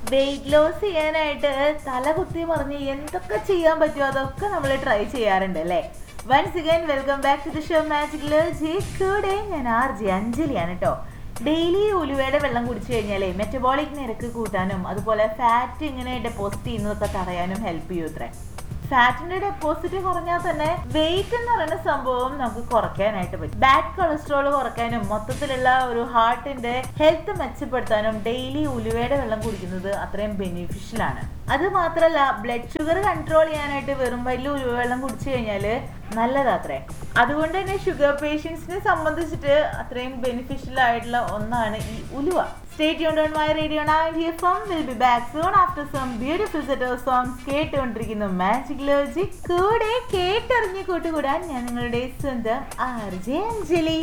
weight loss ചെയ്യാനായിട്ട് തല കുത്തി മറിഞ്ഞ് എന്തൊക്കെ ചെയ്യാൻ പറ്റുമോ അതൊക്കെ നമ്മൾ ട്രൈ ചെയ്യാറുണ്ട് അല്ലേ once again welcome back to the show magic ലോജി കൂടെ ഞാൻ ആർ ജി അഞ്ജലിയാണ് കേട്ടോ ഡെയിലി ഉലുവയുടെ വെള്ളം കുടിച്ചു കഴിഞ്ഞാലേ മെറ്റബോളിക് നിരക്ക് കൂട്ടാനും അതുപോലെ ഫാറ്റ് ഇങ്ങനെ ഡെപ്പോസിറ്റ് ചെയ്യുന്നതൊക്കെ തടയാനും ഹെൽപ്പ് ചെയ്യും ഇത്രേ ഫാറ്റിന്റെ ഡെപ്പോസിറ്റ് കുറഞ്ഞാൽ തന്നെ വെയിറ്റ് എന്ന് പറയുന്ന സംഭവം നമുക്ക് കുറയ്ക്കാനായിട്ട് പറ്റും ബാഡ് കൊളസ്ട്രോൾ കുറയ്ക്കാനും മൊത്തത്തിലുള്ള ഒരു ഹാർട്ടിന്റെ ഹെൽത്ത് മെച്ചപ്പെടുത്താനും ഡെയിലി ഉലുവയുടെ വെള്ളം കുടിക്കുന്നത് അത്രയും ബെനിഫിഷ്യൽ ആണ് അത് മാത്രമല്ല ബ്ലഡ് ഷുഗർ കൺട്രോൾ ചെയ്യാനായിട്ട് വെറും വയലിൽ ഉലുവ വെള്ളം കുടിച്ചു കഴിഞ്ഞാല് നല്ലതാത്രേ അതുകൊണ്ട് തന്നെ ഷുഗർ പേഷ്യൻസിനെ സംബന്ധിച്ചിട്ട് അത്രയും ബെനിഫിഷ്യൽ ആയിട്ടുള്ള ഒന്നാണ് ഈ ഉലുവ stay tuned on my radio ninety F M will be back soon after some beautiful set of songs കേട്ടുകൊണ്ടിരിക്കുന്നു മാജിക് ലോജി കൂടെ കേട്ടറിഞ്ഞ് കൂട്ടുകൂടാൻ ഞാൻ നിങ്ങളുടെ സ്വന്തം ആർ ജെ അഞ്ജലി